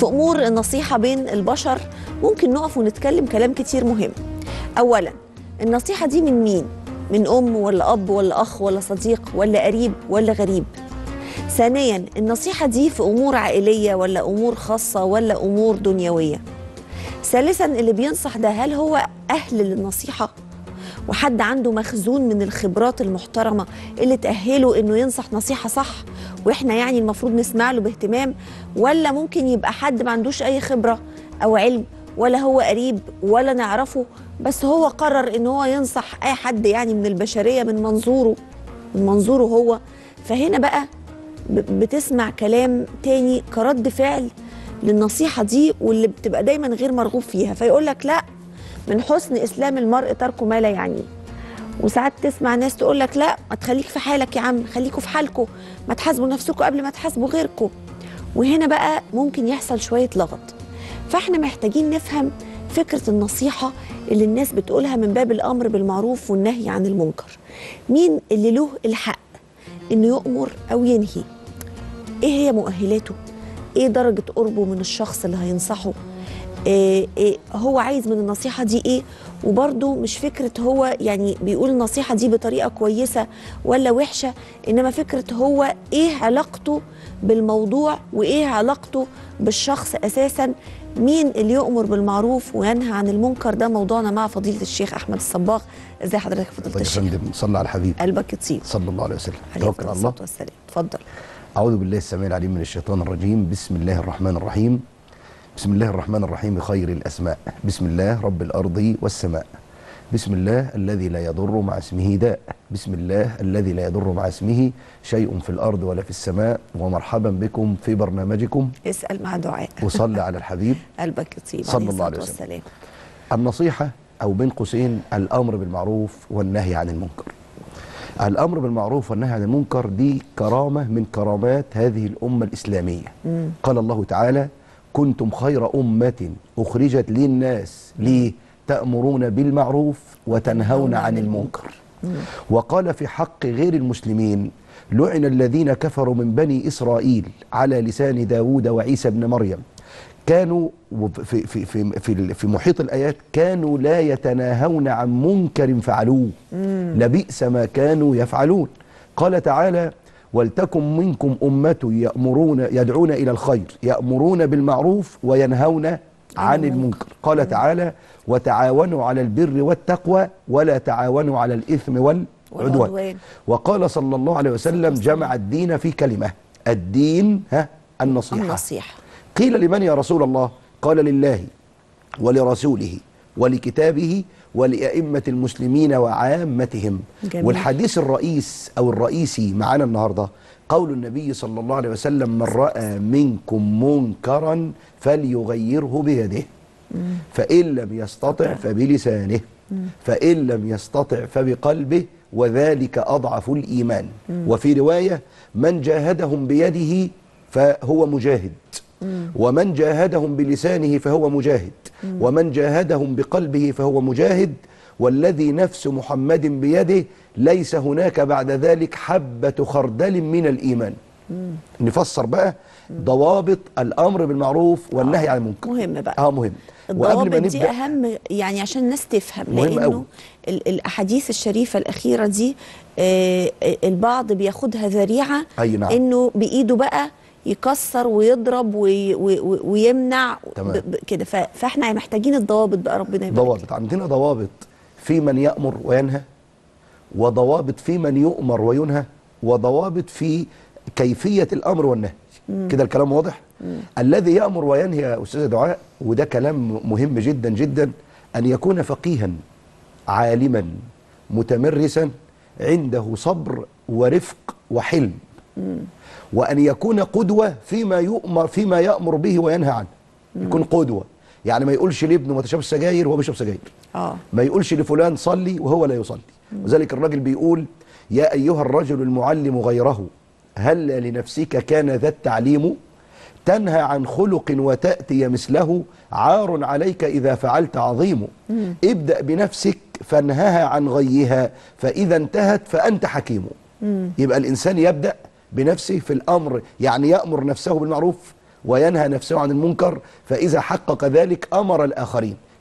في امور النصيحه بين البشر ممكن نقف ونتكلم كلام كتير مهم اولا النصيحه دي من مين من ام ولا اب ولا اخ ولا صديق ولا قريب ولا غريب ثانيا النصيحه دي في امور عائليه ولا امور خاصه ولا امور دنيويه ثالثا اللي بينصح ده هل هو اهل للنصيحه وحد عنده مخزون من الخبرات المحترمه اللي تاهله انه ينصح نصيحه صح واحنا يعني المفروض نسمع له باهتمام ولا ممكن يبقى حد ما عندوش اي خبره او علم ولا هو قريب ولا نعرفه بس هو قرر ان هو ينصح اي حد يعني من البشريه من منظوره من منظوره هو فهنا بقى ب- بتسمع كلام تاني كرد فعل للنصيحه دي واللي بتبقى دايما غير مرغوب فيها فيقول لك لا من حسن اسلام المرء ترك ما لا يعنيه وساعات تسمع ناس تقول لك لا ما تخليك في حالك يا عم خليكوا في حالكم ما تحاسبوا نفسكم قبل ما تحاسبوا غيركم وهنا بقى ممكن يحصل شويه لغط فاحنا محتاجين نفهم فكره النصيحه اللي الناس بتقولها من باب الامر بالمعروف والنهي عن المنكر مين اللي له الحق انه يؤمر او ينهي ايه هي مؤهلاته ايه درجه قربه من الشخص اللي هينصحه إيه إيه هو عايز من النصيحة دي إيه وبرضه مش فكرة هو يعني بيقول النصيحة دي بطريقة كويسة ولا وحشة إنما فكرة هو إيه علاقته بالموضوع وإيه علاقته بالشخص أساسا مين اللي يؤمر بالمعروف وينهى عن المنكر ده موضوعنا مع فضيلة الشيخ أحمد الصباغ إزاي حضرتك فضيلة طيب يا الشيخ فندم صلى على الحبيب قلبك يطيب صلى الله عليه وسلم عليه توكل على الله الصلاة والسلام اتفضل أعوذ بالله السميع العليم من الشيطان الرجيم بسم الله الرحمن الرحيم بسم الله الرحمن الرحيم بخير الأسماء بسم الله رب الأرض والسماء بسم الله الذي لا يضر مع اسمه داء بسم الله الذي لا يضر مع اسمه شيء في الأرض ولا في السماء ومرحبا بكم في برنامجكم اسأل مع دعاء وصلي على الحبيب قلبك يطيب صلى عليه الله عليه الصلاة وسلم. والسلام النصيحة أو بين قوسين الأمر بالمعروف والنهي عن المنكر الأمر بالمعروف والنهي عن المنكر دي كرامة من كرامات هذه الأمة الإسلامية قال الله تعالى كنتم خير أمة أخرجت للناس ليه تأمرون بالمعروف وتنهون عن المنكر وقال في حق غير المسلمين لعن الذين كفروا من بني إسرائيل على لسان داود وعيسى بن مريم كانوا في في في في, في محيط الايات كانوا لا يتناهون عن منكر فعلوه لبئس ما كانوا يفعلون قال تعالى ولتكن منكم امه يامرون يدعون الى الخير يامرون بالمعروف وينهون عن المنكر قال تعالى وتعاونوا على البر والتقوى ولا تعاونوا على الاثم والعدوان والعدوان. وقال صلى الله عليه وسلم جمع الدين في كلمه الدين ها النصيحه النصيحة قيل لمن يا رسول الله قال لله ولرسوله ولكتابه ولأئمة المسلمين وعامتهم جميل. والحديث الرئيس أو الرئيسي معانا النهاردة قول النبي صلى الله عليه وسلم من رأى منكم منكرا فليغيره بيده فإن لم يستطع فبلسانه فإن لم يستطع فبقلبه وذلك أضعف الإيمان وفي رواية من جاهدهم بيده فهو مجاهد ومن جاهدهم بلسانه فهو مجاهد ومن جاهدهم بقلبه فهو مجاهد والذي نفس محمد بيده ليس هناك بعد ذلك حبة خردل من الإيمان نفسر بقى ضوابط الأمر بالمعروف والنهي عن المنكر مهم بقى اه مهم الضوابط دي اهم يعني عشان الناس تفهم مهم لانه أوي. ال- الاحاديث الشريفه الاخيره دي آه، آه، البعض بياخدها ذريعه أي نعم. انه بايده بقى يكسر ويضرب وي وي وي- ويمنع تمام. ب- ب- كده ف- فاحنا محتاجين الضوابط بقى ربنا يبارك ضوابط عندنا ضوابط في من يأمر وينهى وضوابط في من يؤمر وينهى وضوابط في كيفية الأمر والنهي كده الكلام واضح الذي يأمر وينهي يا أستاذ دعاء وده كلام مهم جدا جدا أن يكون فقيها عالما متمرسا عنده صبر ورفق وحلم وأن يكون قدوة فيما يؤمر فيما يأمر به وينهى عنه يكون قدوة يعني ما يقولش لابنه ما تشربش سجاير وهو بيشرب سجاير اه ما يقولش لفلان صلي وهو لا يصلي وذلك الراجل بيقول يا أيها الرجل المعلم غيره هل لنفسك كان ذا التعليم تنهى عن خلق وتأتي مثله عار عليك إذا فعلت عظيم ابدأ بنفسك فانهها عن غيها فإذا انتهت فأنت حكيم يبقى الإنسان يبدأ بنفسه في الأمر يعني يأمر نفسه بالمعروف وينهى نفسه عن المنكر فإذا حقق ذلك أمر الآخرين